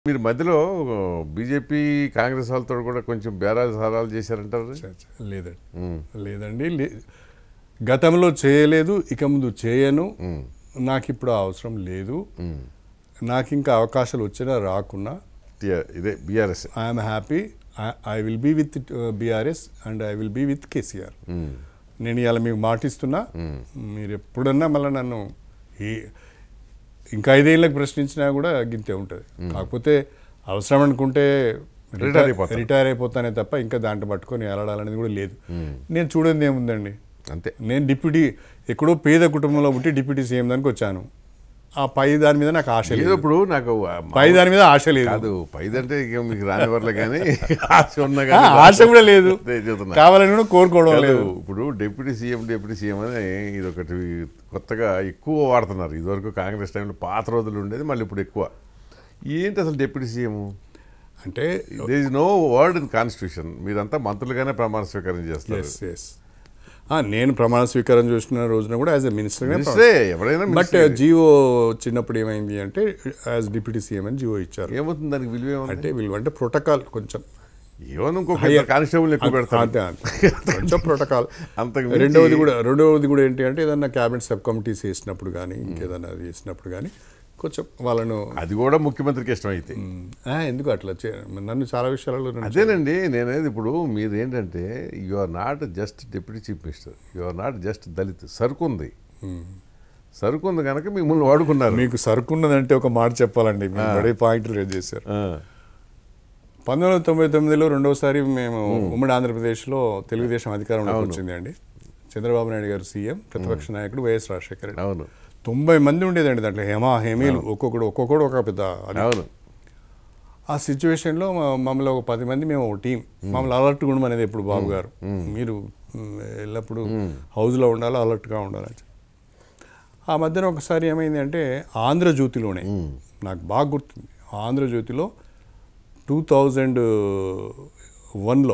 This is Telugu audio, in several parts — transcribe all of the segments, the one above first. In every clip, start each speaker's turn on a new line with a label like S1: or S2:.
S1: మీరు మధ్యలో బీజేపీ కాంగ్రెస్ వాళ్ళతో కూడా కొంచెం బేరాలు సారాలు చేశారంటారు
S2: చ- చ- లేదండి
S1: ఉమ్,
S2: లేదండి లే- గతంలో చేయలేదు ఇక ముందు చేయను
S1: ఉమ్,
S2: నాకు ఇప్పుడు ఆ అవసరం లేదు
S1: ఉమ్.
S2: నాకు ఇంకా అవకాశాలు వచ్చినా రాకున్నా
S1: టి- ఇదే BRS
S2: I'm happy I will be with BRS and I will be with KCR నేను ఇవాళ మీకు మాటిస్తున్నా మీరు ఎప్పుడన్నా మళ్ళీ నన్ను ఈ ఇంకా ఐదేళ్ళకి ప్రశ్నించినా కూడా గింతే ఉంటుంది కాకపోతే అవసరం అనుకుంటే
S1: Retire అయిపోతారు.
S2: రిటైర్ అయిపోతానే తప్ప ఇంకా దాంట్లో పట్టుకొని ఎలాడాలనేది కూడా లేదు నేను చూడండి ఏముందండి
S1: అంతే
S2: నేను డిప్యూటీ ఎక్కడో పేద కుటుంబంలో పుట్టి డిప్యూటీ సీఎం దానికి వచ్చాను ఆ పై దాని మీద నాకు ఆశ
S1: ఏదో
S2: లేదు
S1: ఇప్పుడు నాకు ఆ మా-
S2: పై దాని మీద ఆశ లేదు
S1: కాదు పైదంటే ఇక మీకు రాని వరలే కానీ ఆశ ఉన్నా
S2: ఆ,
S1: కానీ
S2: ఆశ కూడా లేదు
S1: అదే చెబుతున్నా.
S2: కావాలని కూడా కోరుకోవడం
S1: కాదు,
S2: లేదు
S1: ఇప్పుడు డిప్యూటీ సీఎం డిప్యూటీ సీఎం అని ఇది ఒకటి కొత్తగా ఎక్కువ వాడుతున్నారు ఇదివరకు కాంగ్రెస్ టైంలో పాత రోజులు ఉండేది మళ్ళీ ఇప్పుడు ఎక్కువ ఏంటి అసలు డిప్యూటీ సీఎం
S2: అంటే
S1: there is no word in constitution మీరంతా మంత్రులుగానే ప్రమాణ స్వీకారం చేస్తారు
S2: ఎస్ ఎస్ నేను ప్రమాణ స్వీకారం చూసిన రోజున కూడా యాజ్ ఎ మినిస్టర్
S1: మినిస్టరే ఎవరైనా
S2: బట్
S1: మినిస్టరే.
S2: జియో చిన్నప్పుడు ఏమైంది అంటే యాజ్ డిప్యూటీ సీఎం అని జియో ఇచ్చారు
S1: ఏమవుతుంది దానికి విలువ ఏముంది
S2: అంటే వీళ్ళు అంటే ప్రోటోకాల్ కొంచెం
S1: ఏమన్నా ఇంకొక కానిస్టేబుల్ ఎక్కువ పెడతారు
S2: అంతే అంతే కొంచెం ప్రోటోకాల్
S1: అంతకు మించి-
S2: రెండవది కూడా రెండవది కూడా ఏంటి అంటే ఏదన్నా క్యాబినెట్ సబ్ కమిటీస్ వేసినప్పుడు కానీ ఇంకేదన్నా అది వేసినప్పుడు కానీ కొంచెం వాళ్ళను
S1: అది కూడా ముఖ్యమంత్రికి ఇష్టం అయితే
S2: ఆ, ఎందుకు అట్లా చే- నన్ను చాలా విషయాలలో నన్ను
S1: అదేనండి నేనేది ఇప్పుడు మీరు ఏంటంటే you are not just deputy chief minister you are not just Dalit సరుకు ఉంది సరుకు ఉంది కనుక మిమ్మల్ని వాడుకున్నారు
S2: మీకు సరుకున్నదంటే ఒక మాట చెప్పాలండి మీరు బడే పాయింట్లు రేజ్ చేశారు
S1: ఆ,
S2: పంతొమ్మిది వందల తొంభై తొమ్మిదిలో రెండోసారి మేము ఉమ్మడి ఆంధ్రప్రదేశ్లో తెలుగుదేశం అధికారంలోకి వచ్చింది అండి చంద్రబాబు నాయుడు గారు సీఎం ప్రతిపక్ష నాయకుడు వైఎస్ రాజశేఖర రెడ్డి
S1: అవును
S2: తొంభై మంది ఉండేదండి దాంట్లో హేమా హేమీలు ఒక్కొక్కడు ఒక్కొక్కడు ఒక పెద్ద అది.
S1: అవును
S2: ఆ సిచ్యువేషన్లో మమ్మల్ని ఒక పది మంది మేము ఒక టీం మమ్మల్ని అలర్ట్ ఉండడం అనేది ఎప్పుడు బాబు గారు మీరు మ్, ఎల్లప్పుడూ హౌస్లో ఉండాలి అలర్ట్గా ఉండాలి అని చెప్పి. ఆ మధ్యన ఒకసారి ఏమైంది అంటే ఆంధ్రజ్యోతిలోనే నాకు బాగా గుర్తుంది ఆంధ్రజ్యోతిలో టూ థౌజండ్ వన్లో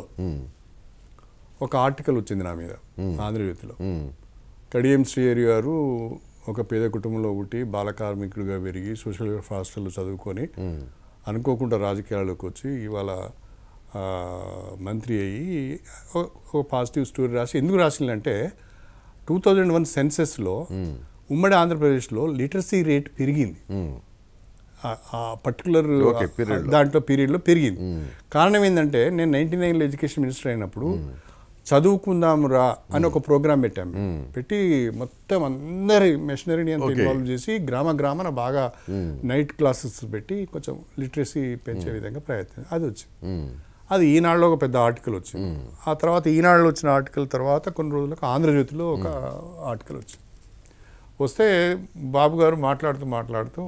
S2: ఒక ఆర్టికల్ వచ్చింది నా మీద ఆంధ్రజ్యోతిలో
S1: ఉమ్,
S2: కడియం శ్రీహరి గారు ఒక పేద కుటుంబంలో పుట్టి బాల కార్మికుడిగా పెరిగి సోషల్ వెల్ఫేర్ హాస్టల్లో చదువుకొని అనుకోకుండా రాజకీయాల్లోకి వచ్చి ఇవాళ ఆ, మంత్రి అయ్యి ఓ- ఒక పాజిటివ్ స్టోరీ రాసి ఎందుకు రాసిందంటే టూ థౌజండ్ వన్ సెన్సెస్లో ఉమ్మడి ఆంధ్రప్రదేశ్లో లిటరసీ రేట్ పెరిగింది
S1: ఉమ్,
S2: ఆ- ఆ పర్టికులర్
S1: Okay, period లో.
S2: దాంట్లో పీరియడ్లో పెరిగింది కారణం ఏంటంటే నేను నైన్టీ నైన్లో ఎడ్యుకేషన్ మినిస్టర్ అయినప్పుడు చదువుకుందాం రా అని ఒక ప్రోగ్రామ్ పెట్టాము పెట్టి మొత్తం అందరి మెషినరీని అంతా
S1: Okay.
S2: ఇన్వాల్వ్ చేసి గ్రామ గ్రామాన బాగా నైట్ క్లాసెస్ పెట్టి కొంచెం లిటరసీ పెంచే విధంగా ప్రయత్నం అది వచ్చింది
S1: ఉమ్,
S2: అది ఈనాడులో ఒక పెద్ద ఆర్టికల్ వచ్చింది ఆ తర్వాత ఈనాడులో వచ్చిన ఆర్టికల్ తర్వాత కొన్ని రోజులకు ఆంధ్రజ్యోతిలో ఒక ఆర్టికల్ వచ్చింది వస్తే బాబు గారు మాట్లాడుతూ మాట్లాడుతూ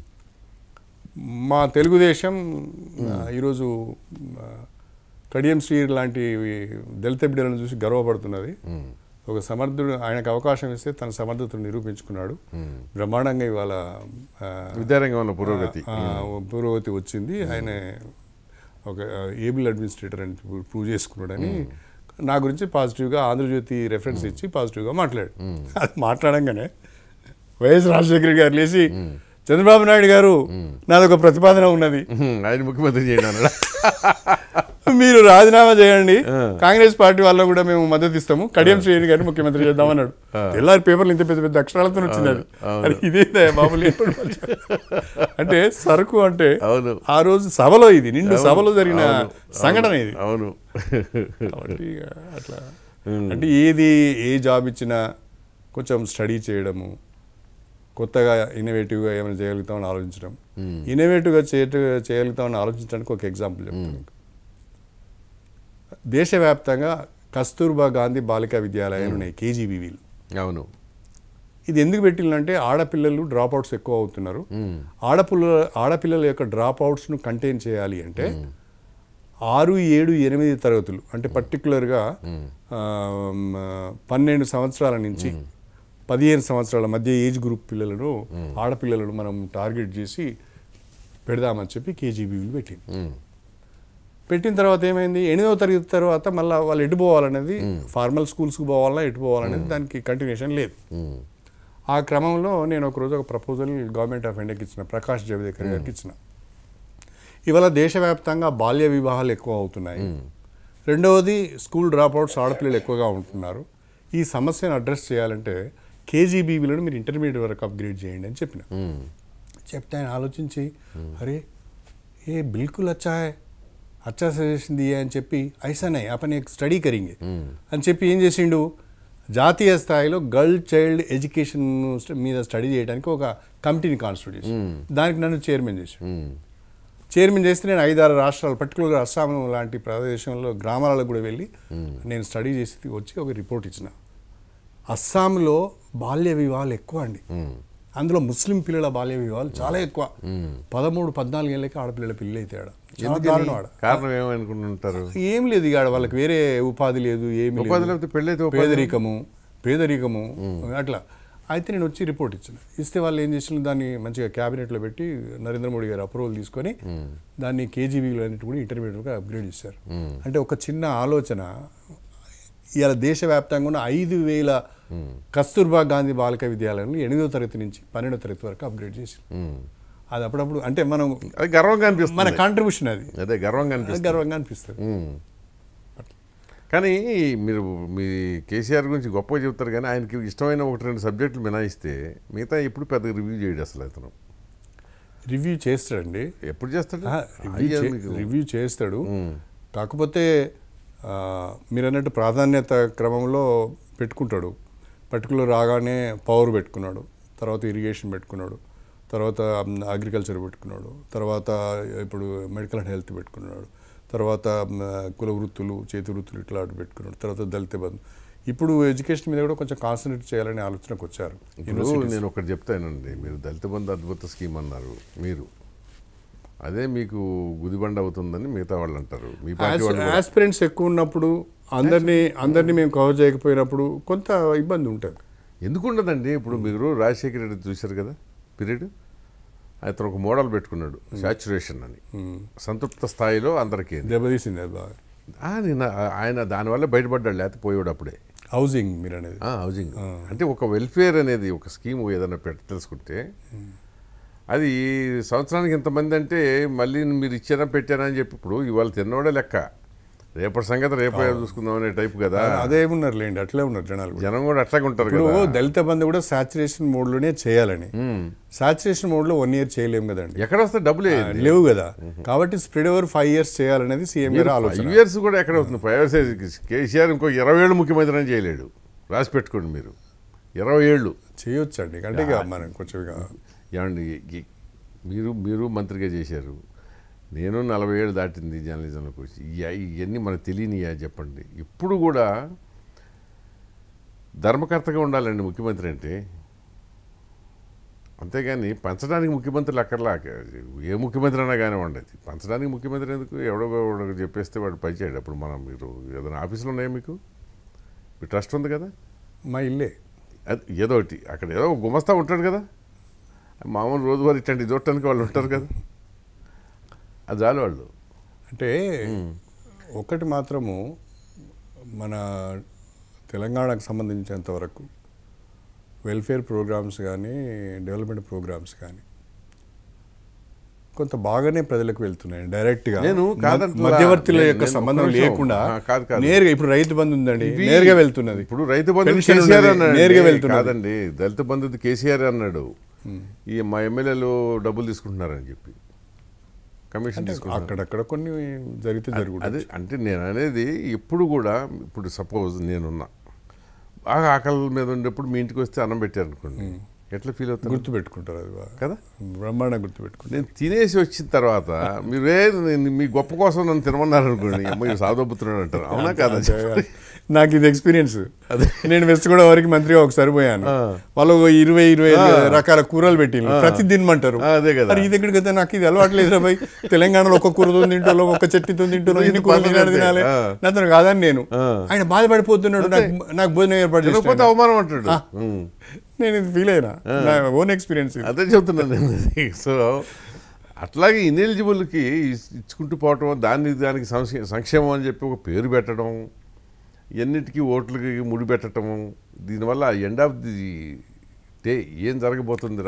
S2: మా తెలుగుదేశం ఆ, ఈరోజు ఆ, కడియం శ్రీ లాంటి దళిత బిడ్డలను చూసి గర్వపడుతున్నది ఒక సమర్థుడు ఆయనకు అవకాశం ఇస్తే తన సమర్థతను నిరూపించుకున్నాడు బ్రహ్మాండంగా ఇవాళ ఆ,
S1: విద్యారంగంలో పురోగతి
S2: ఆ, పురోగతి వచ్చింది ఆయన ఒక ఏబుల్ అడ్మినిస్ట్రేటర్ అని ప్రూ- ప్రూవ్ చేసుకున్నాడని నా గురించి పాజిటివ్గా ఆంధ్రజ్యోతి రెఫరెన్స్ ఇచ్చి పాజిటివ్గా మాట్లాడు అది మాట్లాడంగానే వైఎస్ రాజశేఖర రెడ్డి గారు లేచి చంద్రబాబు నాయుడు గారు నాదొక ప్రతిపాదన ఉన్నది
S1: ఉమ్, ఆయన ముఖ్యమంత్రి చేయడం అన్నాడా?
S2: మీరు రాజీనామా చేయండి కాంగ్రెస్ పార్టీ వాళ్ళకు కూడా మేము మద్దతు ఇస్తాము కడియం శ్రీని గారిని ముఖ్యమంత్రి చేద్దామన్నాడు తెల్లారి పేపర్లు ఇంత పెద్ద పెద్ద అక్షరాలతో వచ్చింది అది అది ఇదేందా మామూలు ఎప్పుడు మర్చిపోయా. అంటే సరుకు అంటే
S1: అవును
S2: ఆ రోజు సభలో ఇది నిండు సభలో జరిగిన
S1: అవును,
S2: సంఘటన ఇది
S1: అవును
S2: కాబట్టి ఇక అట్లా అంటే ఏది ఏ జాబ్ ఇచ్చినా కొంచెం స్టడీ చేయడము కొత్తగా ఇన్నోవేటివ్గా ఏమైనా చేయగలుగుతామని ఆలోచించడం ఇన్నోవేటివ్గా చేయ చేయగలుగుతామని ఆలోచించడానికి ఒక ఎగ్జాంపుల్ చెప్తాను మీకు. దేశవ్యాప్తంగా కస్తూర్బా గాంధీ బాలికా విద్యాలయాలు ఉన్నాయి కేజీబీవీలు
S1: అవును
S2: ఇది ఎందుకు పెట్టిందంటే ఆడపిల్లలు డ్రాప్ అవుట్స్ ఎక్కువ అవుతున్నారు ఆడపిల్ల ఆడపిల్లల యొక్క డ్రాప్ అవుట్స్ను కంటైన్ చేయాలి అంటే ఆరు ఏడు ఎనిమిది తరగతులు అంటే పర్టికులర్గా పన్నెండు సంవత్సరాల నుంచి పదిహేను సంవత్సరాల మధ్య ఏజ్ గ్రూప్ పిల్లలను ఆడపిల్లలను మనం టార్గెట్ చేసి పెడదామని చెప్పి కేజీబీవీలు పెట్టింది
S1: ఉమ్,
S2: పెట్టిన తర్వాత ఏమైంది ఎనిమిదవ తరగతి తర్వాత మళ్ళీ వాళ్ళు ఎటు పోవాలనేది ఫార్మల్ స్కూల్స్కి పోవాలన్నా ఎటు పోవాలనేది దానికి కంటిన్యూషన్ లేదు
S1: ఉమ్,
S2: ఆ క్రమంలో నేను ఒక రోజు ఒక ప్రపోజల్ గవర్నమెంట్ ఆఫ్ ఇండియాకి ఇచ్చిన ప్రకాష్ జవదేకర్ గారికి ఇచ్చిన ఇవాళ దేశవ్యాప్తంగా బాల్య వివాహాలు ఎక్కువ అవుతున్నాయి రెండవది స్కూల్ డ్రాప్అవుట్స్ ఆడపిల్లలు ఎక్కువగా ఉంటున్నారు ఈ సమస్యను అడ్రస్ చేయాలంటే కేజీబీవీలను మీరు ఇంటర్మీడియట్ వరకు అప్గ్రేడ్ చేయండి అని చెప్పిన
S1: ఉమ్,
S2: చెప్తే ఆయన ఆలోచించి అరే ఏ బిల్కుల్ అచ్చా హై అచ్చా సజెషన్ దియే అని చెప్పి ఐసానే అపని స్టడీ కరింగే అని చెప్పి ఏం చేసిండు జాతీయ స్థాయిలో గర్ల్ చైల్డ్ ఎడ్యుకేషన్ మీద స్టడీ చేయడానికి ఒక కమిటీని కాన్స్టిట్యూట్ చేసి దానికి నన్ను చైర్మన్ చేశాడు
S1: ఉమ్,
S2: చైర్మన్ చేస్తే నేను ఐదారు రాష్ట్రాలు పర్టికులర్గా అస్సాం లాంటి ప్రదేశంలో గ్రామాలకు కూడా వెళ్ళి నేను స్టడీ చేసి వచ్చి ఒక రిపోర్ట్ ఇచ్చిన అస్సాంలో బాల్య వివాహాలు ఎక్కువ అండి
S1: ఉమ్,
S2: అందులో ముస్లిం పిల్లల బాల్య వివాహాలు చాలా ఎక్కువ పదమూడు పద్నాలుగు ఏళ్ళకి ఆడపిల్లల పిల్లలు అయితే ఆడ చాలా
S1: ఎందుకని?
S2: దారుణం ఆడ
S1: కారణం ఏమనుకుంటుంటారు
S2: ఏం లేదు ఇక ఆడ వాళ్ళకి వేరే ఉపాధి లేదు ఏమి లేదు.
S1: ఉపాధి లేకపోతే పెళ్ళైతే ఉపాధి
S2: పేదరికము పేదరికము అట్లా అయితే నేను వచ్చి రిపోర్ట్ ఇచ్చిన ఇస్తే వాళ్ళు ఏం చేసిన దాన్ని మంచిగా క్యాబినెట్లో పెట్టి నరేంద్ర మోడీ గారు అప్రూవల్ తీసుకొని దాన్ని కేజీబీలో అన్నిటి కూడా ఇంటర్మీడియట్గా అప్గ్రేడ్ చేశారు అంటే ఒక చిన్న ఆలోచన ఇవాళ దేశవ్యాప్తంగా ఉన్న ఐదు వేల కస్తూర్బా గాంధీ బాలిక విద్యాలయంలో ఎనిమిదో తరగతి నుంచి పన్నెండో తరగతి వరకు అప్గ్రేడ్ చేసి
S1: ఉమ్.
S2: అది అప్పుడప్పుడు అంటే మనం
S1: అది గర్వంగా అనిపిస్తుంది
S2: మన కాంట్రిబ్యూషన్ అది
S1: అదే గర్వంగా
S2: అది
S1: అనిపిస్తుంది
S2: గర్వంగా అనిపిస్తుంది
S1: ఉమ్. కానీ మీరు మీ కేసీఆర్ గురించి గొప్పగా చెప్తారు కానీ ఆయనకి ఇష్టమైన ఒకటి రెండు సబ్జెక్టులు మినాయిస్తే మిగతా ఎప్పుడు పెద్దగా రివ్యూ చేయడు అసలు అతను
S2: రివ్యూ చేస్తాడండి
S1: ఎప్పుడు చేస్తాడు
S2: రివ్యూ
S1: అయ్యా
S2: చే-
S1: మీకు.
S2: రివ్యూ చేస్తాడు
S1: ఉమ్.
S2: కాకపోతే ఆ, మీరు అన్నట్టు ప్రాధాన్యత క్రమంలో పెట్టుకుంటాడు పర్టికులర్ రాగానే పవర్ పెట్టుకున్నాడు తర్వాత ఇరిగేషన్ పెట్టుకున్నాడు తర్వాత అగ్రికల్చర్ పెట్టుకున్నాడు తర్వాత ఇప్పుడు మెడికల్ అండ్ హెల్త్ పెట్టుకున్నాడు తర్వాత మ్, కుల వృత్తులు చేతి వృత్తులు ఇట్లా అటు పెట్టుకున్నాడు తర్వాత దళిత బంధు ఇప్పుడు ఎడ్యుకేషన్ మీద కూడా కొంచెం కాన్సన్ట్రేట్ చేయాలనే ఆలోచనకు వచ్చారు
S1: ఇప్పుడు నేను ఒకటి చెప్తానండి మీరు దళిత బంధు అద్భుత స్కీమ్ అన్నారు మీరు అదే మీకు గుదిబండ అవుతుందని మిగతా వాళ్ళు అంటారు మీ పార్టీ వాళ్ళు కూడా.
S2: ఆస్పిరెంట్స్ ఎక్కువ ఉన్నప్పుడు అందరినీ అందరినీ మేము కవర్ చేయకపోయినప్పుడు కొంత ఇబ్బంది ఉంటుంది
S1: ఎందుకు ఉండదండి ఇప్పుడు మీరు రాజశేఖర రెడ్డి చూశారు కదా పీరియడ్ అతను ఒక మోడల్ పెట్టుకున్నాడు సాచురేషన్ అని సంతృప్త స్థాయిలో అందరికీ
S2: దెబ్బతీసింది అది బాగా
S1: ఆ, నేను ఆయన దానివల్ల బయటపడ్డాడు లేకపోతే పోయాడు అప్పుడే
S2: హౌసింగ్ మీరు అనేది
S1: ఆ, హౌసింగ్ అంటే ఒక వెల్ఫేర్ అనేది ఒక స్కీమ్ ఏదైనా పెట్టి తెలుసుకుంటే అది సంవత్సరానికి ఇంతమంది అంటే మళ్ళీ మీరు ఇచ్చారా పెట్టారా అని చెప్పి ఇప్పుడు ఇవాళ తిన్నవాడే లెక్క రేపటి సంగతి రేపే చూసుకుందాం అనే టైప్ కదా
S2: అదే ఉన్నారు లేండి అట్లే ఉన్నారు జనాలు కూడా.
S1: జనం కూడా అట్లాగే ఉంటారు
S2: ఇప్పుడు
S1: కదా
S2: దళిత బంధు కూడా సాచురేషన్ మోడ్ లోనే చేయాలని సాచురేషన్ మోడ్ లో వన్ ఇయర్ చేయలేం కదండి
S1: ఎక్కడ వస్తే డబ్బులే
S2: లేవు కదా కాబట్టి స్ప్రెడ్ ఓవర్ ఫైవ్ ఇయర్స్ చేయాలనేది సీఎం గారి ఆలోచన
S1: ఇయర్స్ కూడా ఎక్కడ అవుతుంది ఫైవ్ ఇయర్స్ కేసీఆర్ ఇంకో ఇరవై ఏళ్ళు ముఖ్యమంత్రి అని చేయలేడు రాసి పెట్టుకోండి మీరు ఇరవై ఏళ్ళు
S2: చేయొచ్చు అండి అంటే ఇక మనం కొంచెం ఇక
S1: ఏమండి ఈ- మీరు మీరు మంత్రిగా చేశారు నేను నలభై ఏళ్ళు దాటింది జర్నలిజంలోకి వచ్చి ఇయ- ఇవన్నీ మనకు తెలియనియా చెప్పండి ఇప్పుడు కూడా ధర్మకర్తగా ఉండాలండి ముఖ్యమంత్రి అంటే అంతేగాని పంచడానికి ముఖ్యమంత్రులు అక్కర్లా ఏ ముఖ్యమంత్రి అయినా కానీ ఉండేది పంచడానికి ముఖ్యమంత్రి ఎందుకు ఎవడో ఒకడు చెప్పేస్తే వాడు పనిచేయడు అప్పుడు మనం మీరు ఏదైనా ఆఫీసులు ఉన్నాయా మీకు మీ ట్రస్ట్ ఉంది కదా
S2: మా ఇల్లే
S1: అది ఏదో ఒకటి అక్కడ ఏదో ఒక గుమస్తా ఉంటాడు కదా మామూలు రోజువారీ ఇట్లాంటి చూడటానికి వాళ్ళు ఉంటారు కదా అది చాలు వాళ్ళు
S2: అంటే ఒకటి మాత్రము మన తెలంగాణకు సంబంధించినంత వరకు వెల్ఫేర్ ప్రోగ్రామ్స్ కానీ డెవలప్మెంట్ ప్రోగ్రామ్స్ కానీ కొంత బాగానే ప్రజలకు వెళ్తున్నాయి డైరెక్ట్గా
S1: నేను
S2: మ-
S1: కాదంటున్నా.
S2: మధ్యవర్తుల
S1: నేను-
S2: యొక్క
S1: నేను
S2: సంబంధం
S1: ఒక్క నిమిషం.
S2: లేకుండా
S1: ఆ, కాదు, కాదు.
S2: నేరుగా ఇప్పుడు రైతు బంధు ఉందండి
S1: ఇవి-
S2: నేరుగా వెళ్తున్నది
S1: ఇప్పుడు రైతు బంధు
S2: పెన్షన్
S1: కేసీఆర్
S2: ఉన్నది,
S1: అన్నాడు
S2: నేరుగా వెళ్తున్నది.
S1: కాదండి దళిత బంధు కేసీఆర్ అన్నాడు ఈ మా ఎమ్మెల్యేలు డబ్బులు తీసుకుంటున్నారని చెప్పి కమిషన్ తీసుకుంటున్నారు
S2: అక్కడక్కడ కొన్ని జరిగితే జరుగుతుంది
S1: అదే అంటే నేను అనేది ఎప్పుడు కూడా ఇప్పుడు సపోజ్ నేనున్నా బాగా ఆకలి మీద ఉండేప్పుడు మీ ఇంటికి వస్తే అన్నం పెట్టారు అనుకోండి ఎట్లా ఫీల్ అవుతారు
S2: గుర్తు పెట్టుకుంటారు అది బాగా
S1: కదా
S2: బ్రహ్మాండంగా గుర్తు పెట్టుకుంటారు
S1: నేను తినేసి వచ్చిన తర్వాత మీరు ఏ నేను మీ గొప్ప కోసం నన్ను తినమన్నారు అనుకోండి అమ్మ ఇది సాధొబ్బుతున్నాడు అంటారు అవునా కాదా చెప్పండి.
S2: నాకు ఇది ఎక్స్పీరియన్స్ నేను వెస్ట్ గోదావరికి మంత్రిగా ఒకసారి పోయాను వాళ్ళు ఒక ఇరవై ఇరవై ఐదు రకాల కూరలు పెట్టిండ్రు ప్రతి తినమంటారు
S1: ఆ, అదే కదా.
S2: మరి ఇది ఎక్కడికి వస్తే నాకు ఇది అలవాటు లేదు భయ్ తెలంగాణలో ఒక కూరతో తింటాలో ఒక చట్నీతో తింటాలో
S1: ఇది
S2: ఇన్ని కూరలు
S1: పద్ధతి
S2: తినాలి తినాలి
S1: ఆ.
S2: నాతో కాదని నేను
S1: ఆ.
S2: ఆయన బాధపడిపోతున్నాడు నాకు నాకు భోజనం ఏర్పాటు
S1: తినకపోతే
S2: చేస్తాను
S1: అవమానం అంటాడు ఉం.
S2: నేను ఇది ఫీల్ అయినా నా ఓన్ ఎక్స్పీరియన్స్
S1: అదే చెప్తున్నాను నేను సో అట్లాగే ఇన్ఎలిజిబుల్కి ఇచ్చుకుంటూ పోవటం దాన్ని దానికి సంక్షే- సంక్షేమం అని చెప్పి ఒక పేరు పెట్టడం ఎన్నిటికీ ఓట్లకి ముడి పెట్టడం దీనివల్ల ఎండ్ ఆఫ్ ది డే ఏం జరగబోతుంది